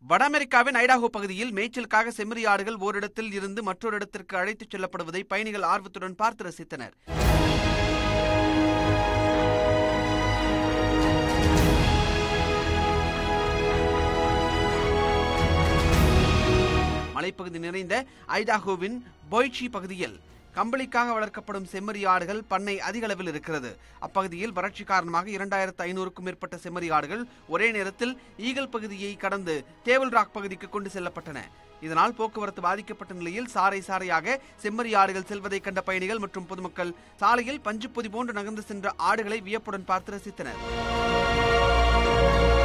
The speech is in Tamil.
வட அமெரிக்காவின் ஐடாஹோ பகுதியில் மேய்ச்சலுக்காக செம்மறி ஆடுகள் ஓரிடத்தில் இருந்து மற்றொரு இடத்திற்கு அழைத்துச் செல்லப்படுவதை பயணிகள் ஆர்வத்துடன் பார்த்து ரசித்தனர் மலைப்பகுதி நிறைந்த ஐடாஹோவின் பொய்ச்சி பகுதியில் கம்பளிக்காக வளர்க்கப்படும் செம்மறி ஆடுகள் பண்ணை அதிக அளவில் இருக்கிறது அப்பகுதியில் வறட்சி காரணமாக இரண்டாயிரத்து ஐநூறுக்கும் மேற்பட்ட செம்மறி ஆடுகள் ஒரே நேரத்தில் ஈகல் பகுதியை கடந்து டேபிள் ராக் பகுதிக்கு கொண்டு செல்லப்பட்டன இதனால் போக்குவரத்து பாதிக்கப்பட்ட நிலையில் சாறை சாறையாக செம்மறி ஆடுகள் செல்வதை கண்ட பயணிகள் மற்றும் பொதுமக்கள் சாலையில் பஞ்சுப்பொதி போன்று நகர்ந்து சென்ற ஆடுகளை வியப்புடன் பார்த்து ரசித்தனர்